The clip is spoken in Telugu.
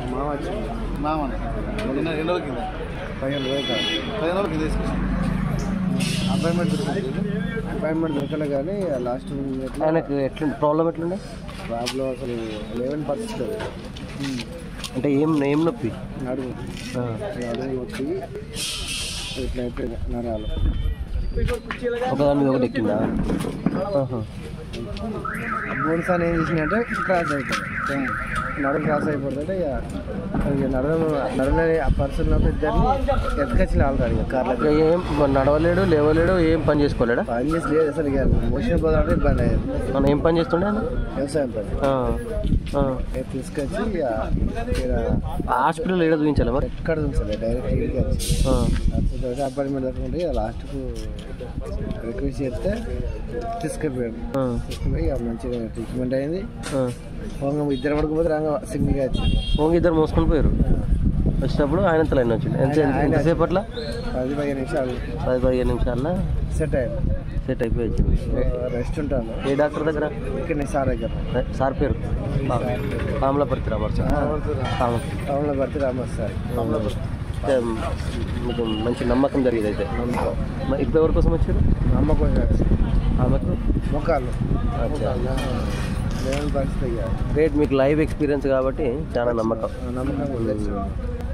మామ వచ్చింది మామని ఎన్ని ఎన్ని రోజుల కింద పదిహేను రోజులు కాదు పదిహేను రోజుల కింద తీసుకొచ్చాను అపాయింట్మెంట్ దొరికింది అపాయింట్మెంట్ దొరకలే కానీ లాస్ట్ ఆయనకు ఎట్లుంది ప్రాబ్లం ఎట్లుండే ప్రాబ్లం అసలు లేవని పరిస్థితి లేదు. అంటే ఏం ఏం నొప్పి నడుము ఆ. నడుము వచ్చి ఇట్లా అయిపోయింది నరాలు ఒకదాని మీద ఒకటి ఎక్కిందా ఆహా. బోన్స్ అని ఏం చేసినట్టే క్రాస్ అయిపోయింది నడుము క్రాస్ అయిపోతుంటే ఇక ఇక నడుము నడుము ఆ పర్సన్ ఇద్దరిని ఎత్తుకొచ్చి ఆల్రెడీ కార్లో ఇక ఏం నడవలేడు లేవలేడు ఏం పని చేసుకోలేడా పని చేసి లేదు అసలు ఇక మోషన్ పోదామంటే ఇబ్బంది అయ్యేది మనం ఏం పని చేస్తుండే ఆయన? వ్యవసాయం పని ఆ. ఆ. ఇక తీసుకొచ్చి ఇక ఇక్కడ ఆ హాస్పిటల్ ఏడ చూపించాలి మరి ఎక్కడ ఉంచాలి డైరెక్ట్ ఇంటికి వచ్చి ఆ. వచ్చిన అపాయింట్మెంట్ దొరకకుంటే ఇక లాస్ట్కు రిక్వెస్ట్ చేస్తే తీసుకుపోయాడు ఆ. తీసుకుపోయి ఇక మంచిగా ట్రీట్మెంట్ అయింది ఆ. పోగా ఇద్దరు పడుకోపోతే రాగా సింగిల్గా వచ్చింది ఓంగి ఇద్దరు మోసుకొని పోయారు వచ్చినప్పుడు ఆయన లైన్ వచ్చింది ఎంత ఆయన- ఆయన- ఎంతసేపు అట్లా పది పదిహేను నిమిషాలు పది పదిహేను నిమిషాల్లో సెట్ అయ్యింది సెట్ అయిపోయి వచ్చింది రెస్ట్ ఉంటాను ఏ డాక్టర్ దగ్గర ఇక్కడ సార్ దగ్గర సార్ పేరు కామలాపర్తి రామర్ సార్ కామ టౌన్లో పడితే రామస్ సార్ అంటే మీకు మంచి నమ్మకం జరిగేది అయితే మరి ఇప్పుడు ఎవరి కోసం వచ్చారు నమ్మకం ఆమెకు మొక్కలు అచ్చా దేవుని పరిస్థితి ఇక గ్రేట్ మీకు లైవ్ ఎక్స్పీరియన్స్ కాబట్టి చాలా నమ్మకం నమ్మకం ఉంది